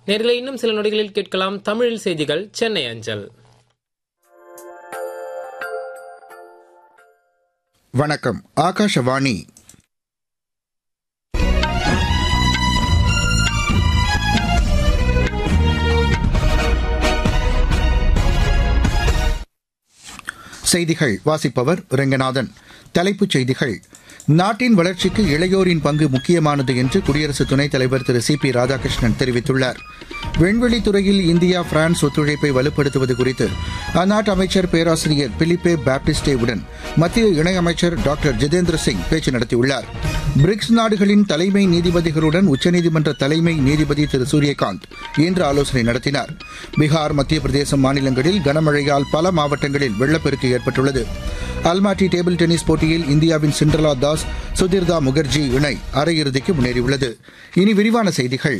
நேரில் இன்னும் சில நொடிகளில் கேட்கலாம் தமிழில் செய்திகள் சென்னை அஞ்சல் வணக்கம் ஆகாஷவாணி செய்திகள் வாசிப்பவர் ரெங்கநாதன் தலைப்புச் செய்திகள் நாட்டின் வளர்ச்சிக்கு இளையோரின் பங்கு முக்கியமானது என்று குடியரசு துணைத் தலைவர் திரு சி பி ராதாகிருஷ்ணன் தெரிவித்துள்ளார் விண்வெளித் துறையில் இந்தியா பிரான்ஸ் ஒத்துழைப்பை வலுப்படுத்துவது குறித்து அந்நாட்டு அமைச்சர் பேராசிரியர் பிலிப்பே பாப்டிஸ்டேவுடன் மத்திய இணையமைச்சர் டாக்டர் ஜிதேந்திர சிங் பேச்சு நடத்தியுள்ளார் பிரிக்ஸ் நாடுகளின் தலைமை நீதிபதிகளுடன் உச்சநீதிமன்ற தலைமை நீதிபதி திரு சூரியகாந்த் இன்று ஆலோசனை நடத்தினார் பீகார் மத்திய பிரதேசம் மாநிலங்களில் கனமழையால் பல மாவட்டங்களில் வெள்ளப்பெருக்கு ஏற்பட்டுள்ளது அல்மாட்டி டேபிள் டென்னிஸ் போட்டியில் இந்தியாவின் சிண்ட்ரலா தாஸ் சுதிர்தா முகர்ஜி இணை அரையிறுதிக்கு முன்னேறியுள்ளது இனி விரிவான செய்திகள்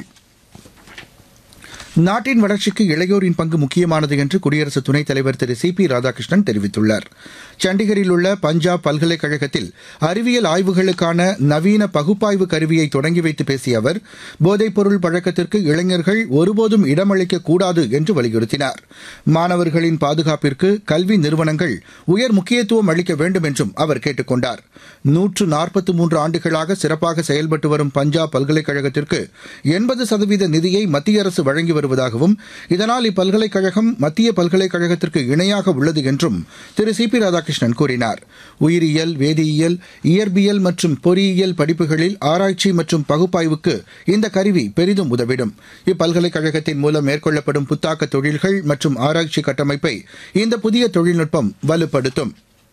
நாட்டின் வளர்ச்சிக்கு இளையோரின் பங்கு முக்கியமானது என்று குடியரசு துணைத் தலைவர் திரு சி பி ராதாகிருஷ்ணன் தெரிவித்துள்ளார் சண்டிகரில் உள்ள பஞ்சாப் பல்கலைக்கழகத்தில் அறிவியல் ஆய்வுகளுக்கான நவீன பகுப்பாய்வு கருவியை தொடங்கி வைத்து பேசிய அவர் போதைப்பொருள் பழக்கத்திற்கு இளைஞர்கள் ஒருபோதும் இடமளிக்க கூடாது என்று வலியுறுத்தினார் மாணவர்களின் பாதுகாப்பிற்கு கல்வி நிறுவனங்கள் உயர் முக்கியத்துவம் அளிக்க வேண்டும் என்றும் அவர் கேட்டுக் கொண்டார் நூற்று நாற்பத்தி மூன்று ஆண்டுகளாக சிறப்பாக செயல்பட்டு வரும் பஞ்சாப் பல்கலைக்கழகத்திற்கு எண்பது சதவீத நிதியை மத்திய அரசு வழங்கி வருவதாகவும் இதனால் இப்பல்கலைக்கழகம் மத்திய பல்கலைக்கழகத்திற்கு இணையாக உள்ளது என்றும் திரு சி பி ராதாகிருஷ்ணன் கூறினார் உயிரியல் வேதியியல் இயற்பியல் மற்றும் பொறியியல் படிப்புகளில் ஆராய்ச்சி மற்றும் பகுப்பாய்வுக்கு இந்த கருவி பெரிதும் உதவிடும் இப்பல்கலைக்கழகத்தின் மூலம் மேற்கொள்ளப்படும் புத்தாக்க தொழில்கள் மற்றும் ஆராய்ச்சி கட்டமைப்பை இந்த புதிய தொழில்நுட்பம் வலுப்படுத்தும்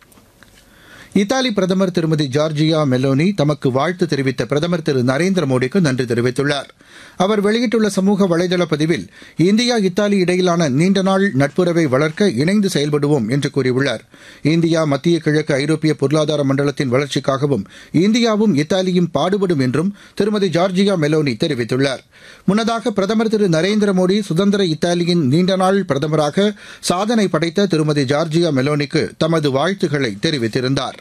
இத்தாலி பிரதமர் திருமதி ஜார்ஜியா மெலோனி தமக்கு வாழ்த்து தெரிவித்த பிரதமர் திரு நரேந்திர மோடிக்கு நன்றி தெரிவித்துள்ளார் அவர் வெளியிட்டுள்ள சமூக வலைதள பதிவில் இந்தியா இத்தாலி இடையிலான நீண்டநாள் நட்புறவை வளர்க்க இணைந்து செயல்படுவோம் என்று கூறியுள்ளார் இந்தியா மத்திய கிழக்கு ஐரோப்பிய பொருளாதார மண்டலத்தின் வளர்ச்சிக்காகவும் இந்தியாவும் இத்தாலியும் பாடுபடும் என்றும் திருமதி ஜார்ஜியா மெலோனி தெரிவித்துள்ளார் முன்னதாக பிரதமர் திரு நரேந்திர மோடி சுதந்திர இத்தாலியின் நீண்டநாள் பிரதமராக சாதனை படைத்த திருமதி ஜார்ஜியா மெலோனிக்கு தமது வாழ்த்துக்களை தெரிவித்திருந்தார்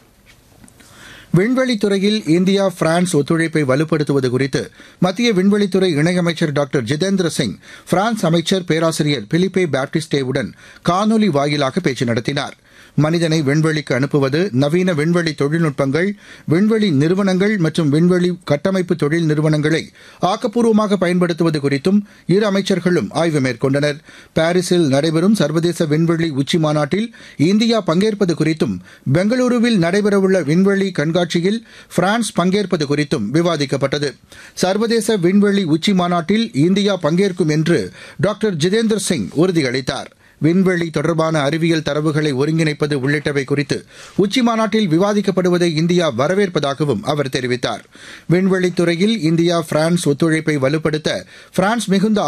விண்வெளித்துறையில் இந்தியா பிரான்ஸ் ஒத்துழைப்பை வலுப்படுத்துவது குறித்து மத்திய விண்வெளித்துறை இணையமைச்சர் டாக்டர் ஜிதேந்திர சிங் பிரான்ஸ் அமைச்சர் பேராசிரியர் பிலிப்பே பாப்டிஸ்டேவுடன் காணொலி வாயிலாக பேச்சு நடத்தினார் மனிதனை விண்வெளிக்கு அனுப்புவது நவீன விண்வெளி தொழில்நுட்பங்கள் விண்வெளி நிறுவனங்கள் மற்றும் விண்வெளி கட்டமைப்பு தொழில் நிறுவனங்களை ஆக்கப்பூர்வமாக பயன்படுத்துவது குறித்தும் இரு அமைச்சர்களும் ஆய்வு மேற்கொண்டனர் பாரிஸில் நடைபெறும் சர்வதேச விண்வெளி உச்சி மாநாட்டில் இந்தியா பங்கேற்பது குறித்தும் பெங்களூருவில் நடைபெறவுள்ள விண்வெளி கண்காட்சியில் பிரான்ஸ் பங்கேற்பது குறித்தும் விவாதிக்கப்பட்டது சர்வதேச விண்வெளி உச்சி மாநாட்டில் இந்தியா பங்கேற்கும் என்று டாக்டர் ஜிதேந்திர சிங் உறுதியளித்தார் விண்வெளி தொடர்பான அறிவியல் தரவுகளை ஒருங்கிணைப்பது உள்ளிட்டவை குறித்து உச்சி மாநாட்டில் விவாதிக்கப்படுவதை இந்தியா வரவேற்பதாகவும் அவர் தெரிவித்தார் விண்வெளித்துறையில் இந்தியா பிரான்ஸ் ஒத்துழைப்பை வலுப்படுத்த பிரான்ஸ் மிகுந்த